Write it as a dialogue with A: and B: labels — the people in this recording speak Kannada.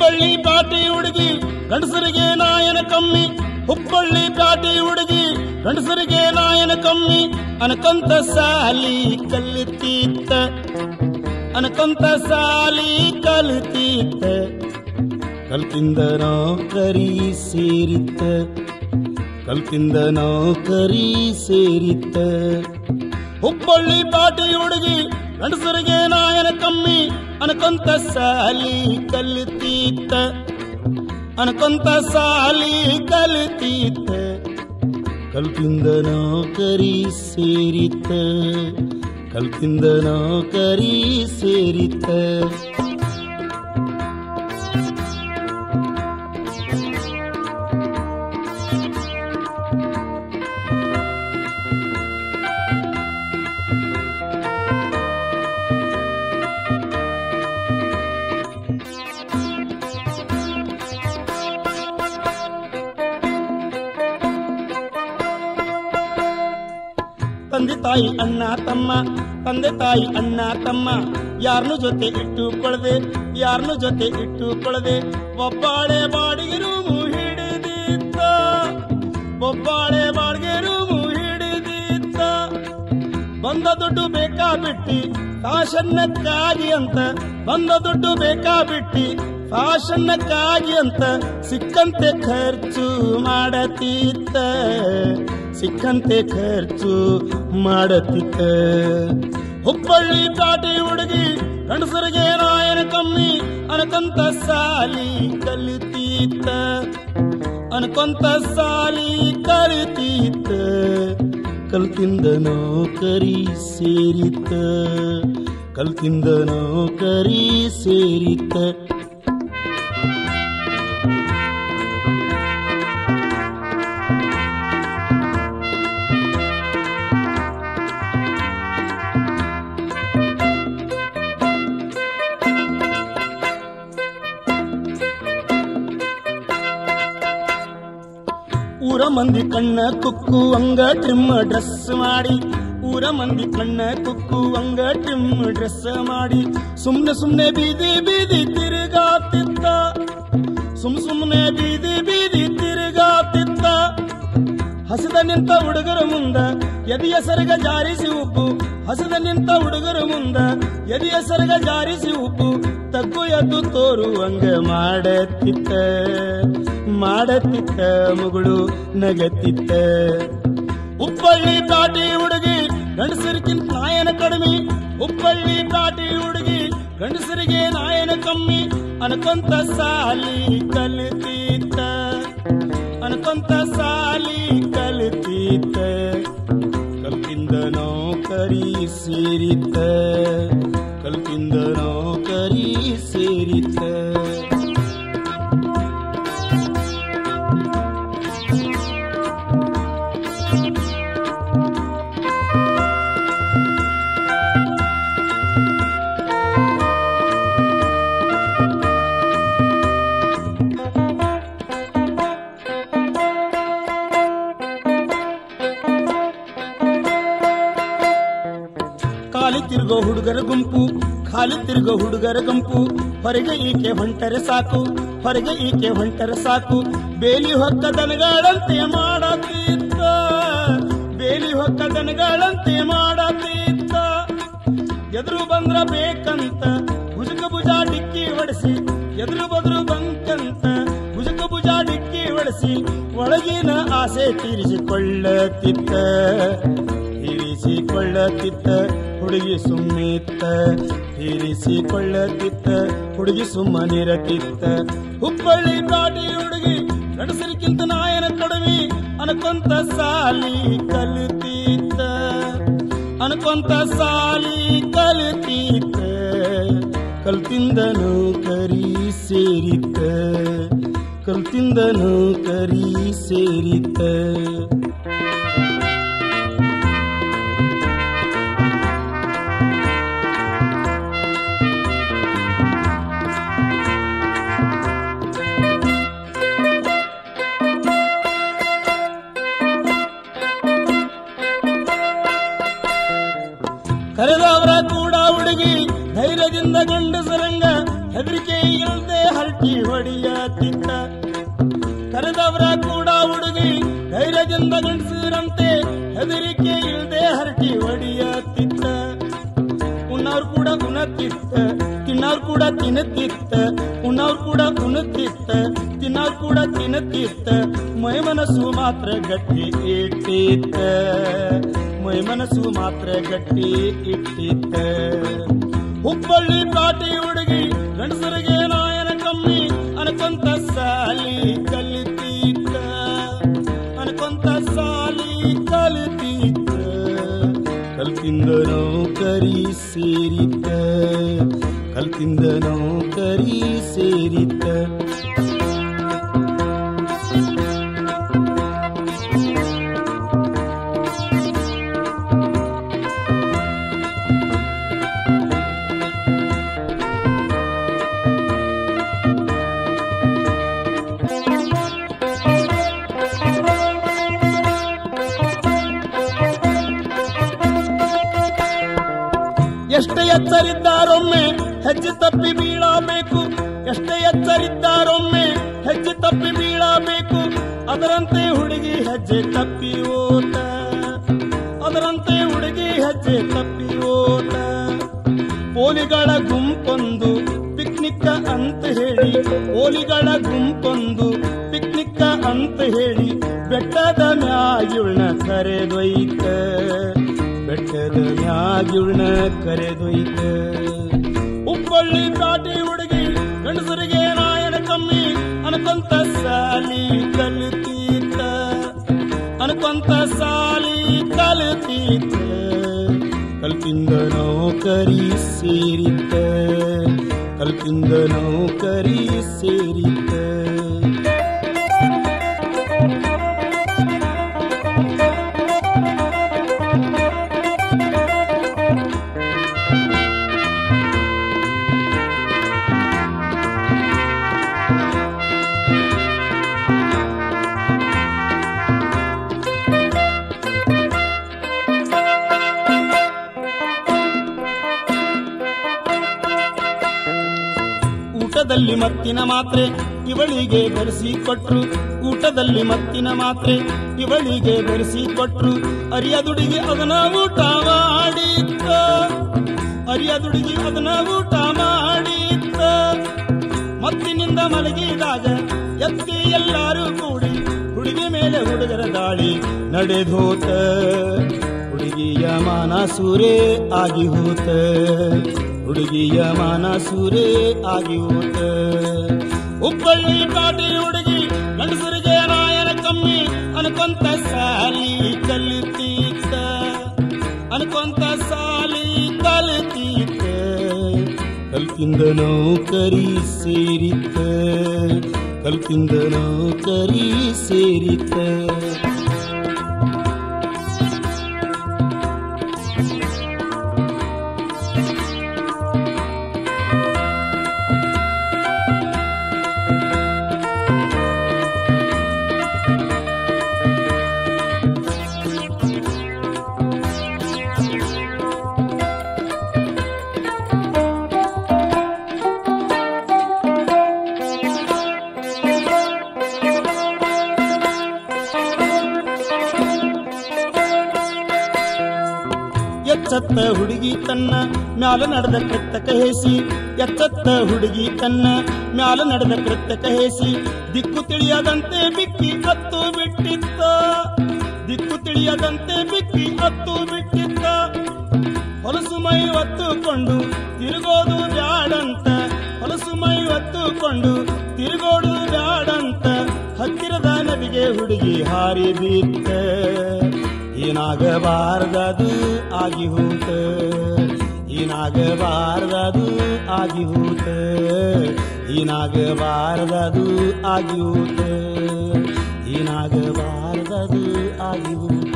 A: ಹುಬ್ಬಳ್ಳಿ ಪಾಟಿ ಹುಡುಗಿ ಗಂಡಸರಿಗೆ ನಾಯನ ಕಮ್ಮಿ ಹುಬ್ಬಳ್ಳಿ ಪಾಟಿ ಹುಡುಗಿ ಗಂಡಸರಿಗೆ ನಾಯನ ಕಮ್ಮಿ ಅನಕಂತ ಸಾಲಿ ಕಲಿತೀತ ಅನಕಂತ ಸಾಲಿ ಕಲಿತೀತ ಕಲ್ತಿಂದ ನೌಕರಿ ಸೇರಿತ್ತ ಕಲ್ತಿಂದ ನೌಕರಿ ಸೇರಿತ್ತ ಹುಬ್ಬಳ್ಳಿ ಪಾಟಿ ಹುಡುಗಿ ಗಂಡಸರಿಗೆ ನಾಯನ ಕಮ್ಮಿ ಅನಕೊಂತ ಸಾಲಿ ಕಲಿತೀತ ಅನಕೊಂತ ಸಾಲಿ ಕಲಿತೀತ ಕಲ್ತಿಂದ ನೌಕರಿ ಸೇರಿತ ಕಲ್ತಿಂದ ನೌಕರಿ ಸೇರಿತ ತಂದೆ ತಾಯಿ ಅಣ್ಣ ತಮ್ಮ ತಂದೆ ತಾಯಿ ಅಣ್ಣ ತಮ್ಮ ಯಾರನ್ನು ಜೊತೆ ಇಟ್ಟುಕೊಳ್ಳದೆ ಯಾರನ್ನು ಜೊತೆ ಇಟ್ಟುಕೊಳ್ಳದೆ ಒಬ್ಬಾಳೆ ಬಾಡಿಗೆ ರೂಮು ಹಿಡಿದಿತ್ತ ಒಬ್ಬಾಳೆ ಬಾಡಿಗೆ ರೂಮು ಹಿಡಿದಿತ್ತ ಬಂದ ದುಡ್ಡು ಬೇಕಾ ಬಿಟ್ಟಿ ಫ್ಯಾಷನ್ನಕ್ಕಾಗಿ ಅಂತ ಬಂದ ದುಡ್ಡು ಬೇಕಾ ಬಿಟ್ಟಿ ಫ್ಯಾಷನ್ನಕ್ಕಾಗಿ ಅಂತ ಸಿಕ್ಕಂತೆ ಖರ್ಚು ಮಾಡತೀತ್ತ ಸಿಕ್ಕಂತೆ ಖರ್ಚು ಮಾಡತಿತ್ತ ಹುಬ್ಬಳ್ಳಿ ಪಾಟಿ ಹುಡುಗಿ ಗಂಡಸರಿಗೆ ನಾಯನ ಕಮ್ಮಿ ಅನಕಂತ ಸಾಲಿ ಕಲಿತೀತ ಅನ್ಕೊಂತ ಸಾಲಿ ಕಲಿತೀತ ಕಲ್ತಿಂದ ನೌಕರಿ ಸೇರಿತ ಕಲ್ತಿಂದ ನೌಕರಿ ಸೇರಿತ ಊರ ಮಂದಿ ಕಣ್ಣ ಕುಕ್ಕು ಅಂಗ ಟ್ರಿಮ್ ಡ್ರೆಸ್ ಮಾಡಿ ಊರ ಮಂದಿ ಕಣ್ಣ ಕುಕ್ಕು ಅಂಗ ಟ್ರಿಮ್ ಡ್ರೆಸ್ ಮಾಡಿ ಸುಮ್ನೆ ಸುಮ್ನೆ ಬೀದಿ ಬೀದಿ ತಿರುಗಾತಿದ್ದ ಸುಮ್ ಸುಮ್ನೆ ಬೀದಿ ಬೀದಿ ತಿರುಗಾತಿದ್ದ ಹಸಿದ ನಿಂತ ಹುಡುಗರ ಮುಂದ ಎದೆಯ ಸರಗ ಜಾರಿಸಿ ಉಪ್ಪು ಹಸಿದ ನಿಂತ ಹುಡುಗರ ಮುಂದ ಎದೆಯ ಸರಗ ಜಾರಿಸಿ ಉಪ್ಪು ತಗ್ಗು ಎದ್ದು ತೋರುವಂಗ ಮಾಡತಿತ್ತ ಮಾಡತಿತ್ತ ಮುಗುಳು ನಗತಿತ್ತ ಉಪ್ಪಳ್ಳಿ ಪಾಟಿ ಹುಡುಗಿ ಗಂಡಸರಿಗಿಂತ ನಾಯನ ಕಡಿಮೆ ಉಪ್ಪಳ್ಳಿ ಪಾಟಿ ಹುಡುಗಿ ಗಂಡಸರಿಗೆ ನಾಯನ ಕಮ್ಮಿ ಅನ್ಕೊಂತ ಸಾಲಿ ಕಲಿತೀತ ಅನ್ಕೊಂತ ಸಾಲಿ ಕಲಿತೀತ ಕಲ್ತಿಂದ ನೌಕರಿ ಸೇರಿತ ಕಲ್ತಿಂದ ನೌಕರಿ ಸೇರಿತ ಖಾಲಿ ತಿರುಗೋ ಹುಡುಗರ ಗುಂಪು ಖಾಲಿ ತಿರುಗೋ ಹುಡುಗರ ಗುಂಪು ಹೊರಗೆ ಈಕೆ ಹೊಂಟರೆ ಸಾಕು ಹೊರಗೆ ಈಕೆ ಹೊಂಟರೆ ಸಾಕು ಬೇಲಿ ಹೊಕ್ಕ ದನಗಳಂತೆ ಮಾಡತೀತ್ತ ಬೇಲಿ ಹೊಕ್ಕ ದನಗಳಂತೆ ಮಾಡತೀತ್ತ ಎದುರು ಬಂದ್ರ ಬೇಕಂತ ಭುಜಕ ಭುಜ ಡಿಕ್ಕಿ ಹೊಡೆಸಿ ಎದುರು ಬದ್ರು ಬಂಕಂತ ಭುಜಕ ಭುಜ ಡಿಕ್ಕಿ ಹೊಡೆಸಿ ಒಳಗಿನ ಆಸೆ ತೀರಿಸಿಕೊಳ್ಳತಿತ್ತ ತೀರಿಸಿಕೊಳ್ಳತಿತ್ತ ಹುಡುಗಿ ಸುಮ್ಮಿತ್ತ ತೀರಿಸಿಕೊಳ್ಳತಿತ್ತ ಹುಡುಗಿ ಸುಮ್ಮನಿರತಿತ್ತ ಹುಬ್ಬಳ್ಳಿ ಪಾಟಿ ಹುಡುಗಿ ಗಂಡಸರಿಗಿಂತ ನಾಯನ ಕಡಿಮೆ ಅನ್ಕೊಂತ ಸಾಲಿ ಕಲಿತೀತ್ತ ಅನ್ಕೊಂತ ಸಾಲಿ ಕಲಿತೀತ್ತ ಕಲ್ತಿಂದನು ಕರಿ ಸೇರಿತ್ತ ಕಲ್ತಿಂದನು ಕರಿ ಸೇರಿತ್ತ ಕರೆದವರ ಕೂಡ ಹುಡುಗಿ ಧೈರ್ಯದಿಂದ ಗಂಡಸರಂಗ ಹೆದರಿಕೆ ಇಲ್ಲದೆ ಹರಟಿ ಹೊಡಿ ತಿನ್ನುತ್ತಿತ್ತ ಉಣ್ಣವ್ರು ಕೂಡ ಉಣ್ಣುತ್ತಿತ್ತ ತಿನ್ನವ್ರು ಕೂಡ ತಿನ್ನುತ್ತಿತ್ತ ಮೈ ಮನಸ್ಸು ಮಾತ್ರ ಗಟ್ಟಿ ಇಟ್ಟಿತ್ತ ಮೈ ಮನಸ್ಸು ಮಾತ್ರ ಗಟ್ಟಿ ಇಟ್ಟಿತ್ತ ಹುಬ್ಬಳ್ಳಿ ಕಾಟಿ ಹುಡುಗಿ ಗಂಡಸರಿಗೆ ನಾಯನ ಕಮ್ಮಿ ಅನ್ಕೊಂತ ಸಾಲಿ ಕಲಿತೀತ ಅನ್ಕೊಂತ ಸಾಲಿ ಕಲಿತೀತ ಕಲ್ತಿಂದ ನೌಕರಿ ಸೇರಿತ ಕಲ್ತಿಂದ ನೌಕರಿ ಸೇರಿತ ಎಷ್ಟೇ ಎಚ್ಚರಿದ್ದಾರೊಮ್ಮೆ ಹೆಜ್ಜೆ ತಪ್ಪಿ ಬೀಳಬೇಕು ಎಷ್ಟೇ ಎಚ್ಚರಿದ್ದಾರೊಮ್ಮೆ ಹೆಜ್ಜೆ ತಪ್ಪಿ ಬೀಳಬೇಕು ಅದರಂತೆ ಹುಡುಗಿ ಹೆಜ್ಜೆ ತಪ್ಪಿ ಓಟ ಅದರಂತೆ ಹುಡುಗಿ ಹೆಜ್ಜೆ ತಪ್ಪಿ ಓಟ ಪೋಲಿಗಳ ಗುಂಪೊಂದು ಪಿಕ್ನಿಕ್ ಅಂತ ಹೇಳಿ ಪೋಲಿಗಳ ಗುಂಪೊಂದು ಪಿಕ್ನಿಕ್ ಅಂತ ಹೇಳಿ ಬೆಟ್ಟದ ಮ್ಯಾಗಿಳ್ನ ಕರೆದೊಯ್ತ ಬೆಟ್ಟದ ಮ್ಯಾಗಿಳ್ನ ಕರೆದೊಯ್ತ ಹುಬ್ಬಳ್ಳಿ ಕಾಟಿ ಹುಡುಗಿ ಗಂಡಸರಿಗೆ ನಾಯನ ಕಮ್ಮಿ ಅನ್ಕೊಂತ ಸಾಲಿ ಕಲಿತೀತ ಅನ್ಕೊಂತ ಸಾಲಿ ಕಲಿತೀತ ಕಲ್ಪಿಂದ ನೌಕರಿ ಸೇರಿತ ಕಲ್ಪಿಂದ ನೌಕರಿ ಸೇರಿತ ಊಟದಲ್ಲಿ ಮತ್ತಿನ ಮಾತ್ರೆ ಇವಳಿಗೆ ಬೆರೆಸಿ ಕೊಟ್ರು ಊಟದಲ್ಲಿ ಮತ್ತಿನ ಮಾತ್ರೆ ಇವಳಿಗೆ ಬೆರೆಸಿ ಕೊಟ್ರು ಅರಿಯದುಡಿಗೆ ಅದನ್ನ ಊಟ ಮಾಡಿತ್ತ ಅರಿಯದುಡಿಗೆ ಅದನ್ನ ಊಟ ಮಾಡಿತ್ತ ಮತ್ತಿನಿಂದ ಮಲಗಿದಾಗ ಎತ್ತಿ ಎಲ್ಲರೂ ಕೂಡಿ ಹುಡುಗಿ ಮೇಲೆ ಹುಡುಗರ ದಾಳಿ ನಡೆದೋತ ಹುಡುಗಿಯ ಮಾನ ಸೂರೇ ಆಗಿ ಹೋತ ಹುಡುಗಿಯ ಮಾನ ಸೂರೇ ಆಗಿ ಹೋತ ಹುಬ್ಬಳ್ಳಿ ಕಾಟಿ ಹುಡುಗಿ ಗಂಡಸರಿಗೆ ನಾಯನ ಕಮ್ಮಿ ಅನ್ಕೊಂತ ಸಾಲಿ ಕಲಿತೀತ ಅನ್ಕೊಂತ ಸಾಲಿ ಕಲಿತೀತ ಕಲ್ಪಿಂದ ನೌಕರಿ ಸೇರಿತ ಕಲ್ಪಿಂದ ನೌಕರಿ ಸೇರಿತ ಎಚ್ಚತ್ತ ಹುಡುಗಿ ತನ್ನ ಮ್ಯಾಲ ನಡೆದ ಕೃತ್ಯಕ ಹೇಸಿ ಎಚ್ಚತ್ತ ಹುಡುಗಿ ತನ್ನ ಮ್ಯಾಲ ನಡೆದ ಕೃತ್ಯಕ ಹೇಸಿ ದಿಕ್ಕು ತಿಳಿಯದಂತೆ ಬಿಕ್ಕಿ ಹತ್ತು ಬಿಟ್ಟಿತ್ತ ದಿಕ್ಕು ತಿಳಿಯದಂತೆ ಬಿಕ್ಕಿ ಹತ್ತು ಬಿಟ್ಟಿತ್ತ ಹೊಲಸು ಮೈ ಒತ್ತುಕೊಂಡು ತಿರುಗೋದು ಬ್ಯಾಡಂತ ಹೊಲಸು ಮೈ ಒತ್ತುಕೊಂಡು ತಿರುಗೋಡು ಬ್ಯಾಡಂತ ಹತ್ತಿರದ ನದಿಗೆ ಹುಡುಗಿ ಹಾರಿ ಬಿತ್ತ ಏನಾಗಬಾರದದು ಆಗಿ ಹೋತ ಏನಾಗಬಾರದದು ಆಗಿ ಹೋತ ಏನಾಗಬಾರದದು ಆಗಿ ಹೋತ ಏನಾಗಬಾರದದು ಆಗಿ ಹೋತ